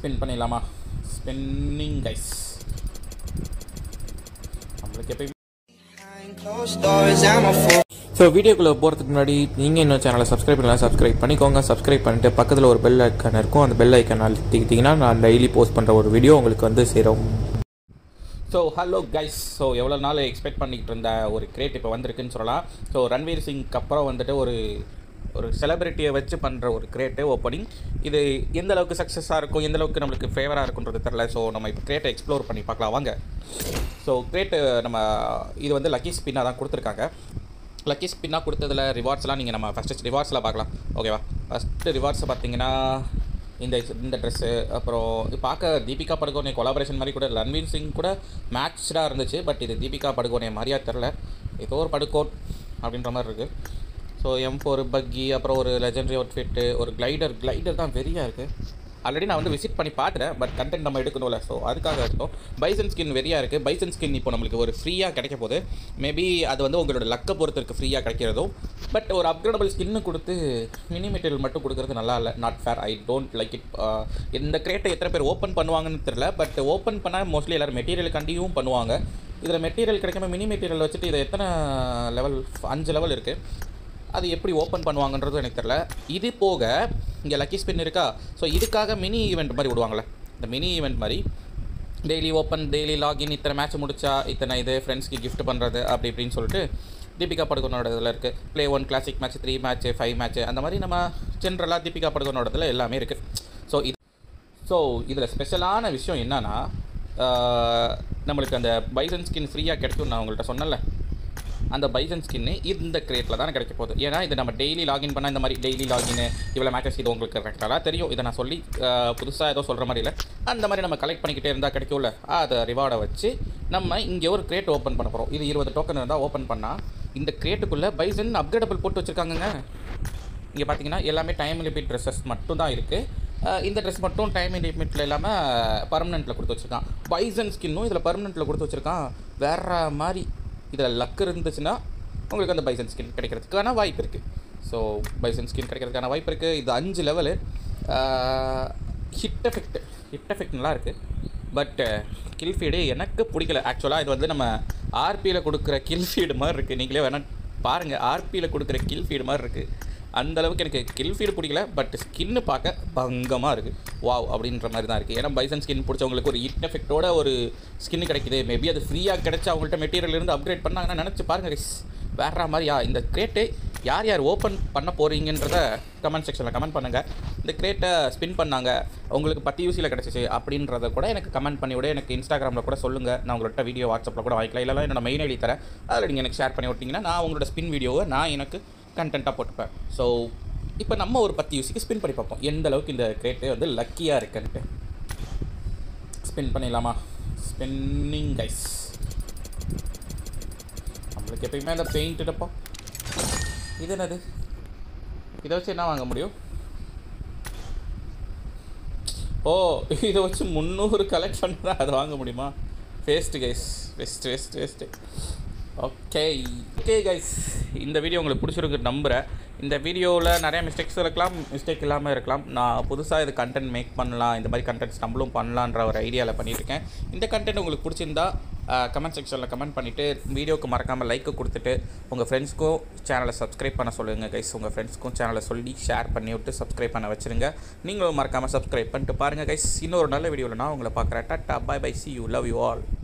Spin பண்ணிடலாமா spinning guys நம்மளுக்கு எப்பயும் Behind closed doors, I'm a fool. So வீடியோக்குள்ளே போகிறதுக்கு முன்னாடி நீங்கள் இன்னும் சேனலை சப்ஸ்கிரைப் பண்ணலாம் சப்ஸ்கிரைப் பண்ணிக்கோங்க சப்ஸ்கிரைப் பண்ணிட்டு பக்கத்தில் ஒரு பெல் ஐக்கான் இருக்கும் அந்த பெல் ஐக்கான் அழுத்திக்கிட்டிங்கன்னா நான் டெய்லி போஸ்ட் பண்ணுற ஒரு வீடியோ உங்களுக்கு வந்து சேரும் ஸோ ஹலோ கைஸ் ஸோ எவ்வளோ நாள் எக்ஸ்பெக்ட் பண்ணிக்கிட்டு இருந்த ஒரு கிரேட் இப்போ வந்திருக்குன்னு சொல்லலாம் ஸோ ரன்வீர் சிங்க்கு அப்புறம் வந்துட்டு ஒரு ஒரு செலிபிரிட்டியை வச்சு பண்ணுற ஒரு கிரேட்டு ஓப்பனிங் இது எந்த அளவுக்கு சக்ஸஸாக இருக்கும் எந்த அளவுக்கு நம்மளுக்கு ஃபேவராக இருக்குன்றது தெரில ஸோ நம்ம இப்போ கிரேட்டை எக்ஸ்ப்ளோர் பண்ணி பார்க்கலாம் வாங்க ஸோ கிரேட்டு நம்ம இது வந்து லக்கி ஸ்பின்னாக தான் கொடுத்துருக்காங்க லக்கி ஸ்பின்னாக கொடுத்ததில் ரிவார்ட்ஸ்லாம் நீங்கள் நம்ம ஃபஸ்ட்டு ரிவார்ட்ஸில் பார்க்கலாம் ஓகேவா ஃபஸ்ட்டு ரிவார்ட்ஸை பார்த்தீங்கன்னா இந்த இந்த ட்ரெஸ்ஸு அப்புறம் இது பார்க்க தீபிகா படுகோனே கொலாபரேஷன் மாதிரி கூட ரன்வீர் சிங் கூட மேட்ச்டாக இருந்துச்சு பட் இது தீபிகா படுகோனே மாதிரியா தெரில ஏதோ ஒரு படுகோட் அப்படின்ற மாதிரி இருக்குது ஸோ எம் ஃபோர் பக்கி அப்புறம் ஒரு லெஜெண்டரி அவுட்ஃபிட்டு ஒரு கிளைடர் கிளைடர் தான் வெறியாக இருக்குது ஆல்ரெடி நான் வந்து விசிட் பண்ணி பார்த்துட்டேன் பட் கண்டென்ட் நம்ம எடுக்கணும்ல ஸோ அதுக்காக இருக்கும் பைசன் ஸ்கின் வெறியாக இருக்குது பைசன் ஸ்கின் இப்போ நம்மளுக்கு ஒரு ஃப்ரீயாக கிடைக்க போகுது மேபி அது வந்து உங்களோட லக்கை பொறுத்து இருக்குது ஃப்ரீயாக கிடைக்கிறதும் பட் ஒரு அப்கிரேடபிள் ஸ்கின்னு கொடுத்து மினி மெட்டீரியல் மட்டும் கொடுக்குறது நல்லா இல்லை not fair I don't like it இந்த கிரேட்டை எத்தனை பேர் ஓப்பன் பண்ணுவாங்கன்னு தெரில பட் ஓப்பன் பண்ணால் மோஸ்ட்லி எல்லோரும் மெட்டீரியலுக்காண்டியும் பண்ணுவாங்க இதில் மெட்டீரியல் கிடைக்காம மினி மெட்டீரியல் வச்சுட்டு இதை எத்தனை லெவல் அஞ்சு லெவல் இருக்குது அது எப்படி ஓப்பன் பண்ணுவாங்கன்றது எனக்கு தெரில இது போக இங்கே லக்கி ஸ்பின் இருக்கா ஸோ இதுக்காக மினி ஈவெண்ட் மாதிரி விடுவாங்களே இந்த மினி ஈவெண்ட் மாதிரி டெய்லி ஓப்பன் டெய்லி லாகின் இத்தனை மேட்ச் முடிச்சா இத்தனை இது ஃப்ரெண்ட்ஸ்க்கு gift பண்ணுறது அப்படி இப்படின்னு சொல்லிட்டு தீபிகா படுகோனோட இதில் இருக்குது play one classic match three match five match அந்த மாதிரி நம்ம ஜென்ரலாக தீபிகா படுகோனோட இதில் எல்லாமே இருக்குது ஸோ இது ஸோ இதில் ஸ்பெஷலான விஷயம் என்னன்னா ஆஹ், நம்மளுக்கு அந்த பைசன் ஸ்கின் ஃப்ரீயாக கிடைக்கும் நான் உங்கள்கிட்ட சொன்னேன்ல அந்த பைசன் ஸ்கின்னு இந்த கிரேட்டில் தான் கிடைக்க போகுது ஏன்னா இது நம்ம டெய்லி லாகின் பண்ணால் இந்த மாதிரி டெய்லி லாகின் இவ்வளோ மேட்சஸ் இது உங்களுக்கு கரெக்டாக தெரியும் இதை நான் சொல்லி புதுசாக ஏதோ சொல்கிற மாதிரி இல்லை அந்த மாதிரி நம்ம கலெக்ட் பண்ணிக்கிட்டே இருந்தால் கிடைக்கும்ல அதை ரிவார்டை வச்சு நம்ம இங்கே ஒரு கிரேட் ஓப்பன் பண்ண போகிறோம் இது இருபது டோக்கன் இருந்தால் ஓப்பன் பண்ணால் இந்த கிரேட்டுக்குள்ளே பைசன் அப்கிரேடபிள் போட்டு வச்சுருக்காங்கங்க இங்கே பார்த்தீங்கன்னா எல்லாமே டைம் லிமிட் ட்ரெஸ்ஸஸ் மட்டும் தான் இருக்குது இந்த ட்ரெஸ் மட்டும் டைம் லிமிட்டில் இல்லாமல் பர்மனெண்ட்டில் கொடுத்து வச்சுருக்கான் பைசன் ஸ்கின்னும் இதில் பர்மனெண்ட்டில் கொடுத்து வச்சுருக்கான் வேற மாதிரி இதில் லக் இருந்துச்சுன்னா உங்களுக்கு அந்த பைசன் ஸ்கின் கிடைக்கிறதுக்கான வாய்ப்பு இருக்குது ஸோ பைசன் ஸ்கின் கிடைக்கிறதுக்கான வாய்ப்பு இருக்குது இது அஞ்சு level hit effect hit effect நல்லா இருக்குது பட் கில் ஃபீடு எனக்கு பிடிக்கல ஆக்சுவலாக இது வந்து நம்ம ஆர்பியில் கொடுக்குற கில் ஃபீடு மாதிரி இருக்குது நீங்களே வேணால் பாருங்கள் ஆர்பியில் கொடுக்குற கில் ஃபீடு மாதிரி இருக்குது அந்த அளவுக்கு எனக்கு கில் ஃபீடு பிடிக்கல பட் ஸ்கின்னு பார்க்க பங்கமாக இருக்குது வாவ் அப்படின்ற மாதிரி தான் இருக்குது ஏன்னா பைசன் ஸ்கின் பிடிச்சவங்களுக்கு ஒரு ஹிட் எஃபெக்ட்டோட ஒரு ஸ்கின் கிடைக்குது மேபி அது ஃப்ரீயாக கிடைச்சா அவங்கள்ட்ட மெட்டீரியல் இருந்து அப்கிரேட் பண்ணாங்கன்னா நினச்சி பாருங்க guys. வேற மாதிரியா இந்த கிரேட்டை யார் யார் ஓப்பன் பண்ண போகிறீங்கன்றத கமெண்ட் செக்ஷனில் கமெண்ட் பண்ணுங்கள் இந்த கிரேட்டை ஸ்பின் பண்ணாங்க உங்களுக்கு பத்து யூசியில் கிடச்சிச்சு அப்படின்றத கூட எனக்கு கமெண்ட் பண்ணி விட எனக்கு இன்ஸ்டாகிராமில் கூட சொல்லுங்கள் நான் உங்கள்கிட்ட வீடியோ வாட்ஸ்அப்பில் கூட வாங்கிக்கலாம் இல்லைனா என்னோட மெயில் ஐடி தரேன் அதில் நீங்கள் எனக்கு ஷேர் பண்ணி விட்டிங்கன்னா நான் உங்களோட ஸ்பின் வீடியோவை நான் எனக்கு கண்டென்ட்டாக போட்டுப்பேன் ஸோ இப்போ நம்ம ஒரு பத்து யூசிக்கு ஸ்பின் பண்ணி பார்ப்போம் எந்த அளவுக்கு இந்த கிரேட்டு வந்து லக்கியாக இருக்குன்ட்டு ஸ்பின் பண்ணிடலாமா ஸ்பின்னிங் கைஸ் நம்மளுக்கு எப்பயுமே அந்த பெயிண்ட் டப்பா இது என்னது இதை வச்சு என்ன வாங்க முடியும் ஓ இதை வச்சு முந்நூறு கலெக்ட் பண்ணுறா அதை வாங்க முடியுமா waste guys waste waste waste okay okay guys இந்த வீடியோ உங்களுக்கு பிடிச்சிருக்கு நம்புகிறேன் இந்த வீடியோவில் நிறைய மிஸ்டேக்ஸ் இருக்கலாம் மிஸ்டேக் இல்லாமல் இருக்கலாம் நான் புதுசாக இது கண்டென்ட் மேக் பண்ணலாம் இந்த மாதிரி கண்டென்ட்ஸ் நம்மளும் பண்ணலான்ற ஒரு ஐடியாவில் பண்ணியிருக்கேன் இந்த கண்டென்ட் உங்களுக்கு பிடிச்சிருந்தா கமெண்ட் செக்ஷனில் கமெண்ட் பண்ணிவிட்டு வீடியோக்கு மறக்காமல் லைக்கு கொடுத்துட்டு உங்கள் ஃப்ரெண்ட்ஸ்க்கும் சேனலை சப்ஸ்கிரைப் பண்ண சொல்லுங்கள் கைஸ் உங்கள் ஃப்ரெண்ட்ஸ்க்கும் சேனலை சொல்லி ஷேர் பண்ணி விட்டு சப்ஸ்கிரைப் பண்ண வச்சுருங்க நீங்களும் மறக்காமல் சப்ஸ்கிரைப் பண்ணிட்டு பாருங்கள் கைஸ் இன்னொரு நல்ல வீடியோவில் நான் உங்களை பார்க்குறேன் tata bye bye see you love you all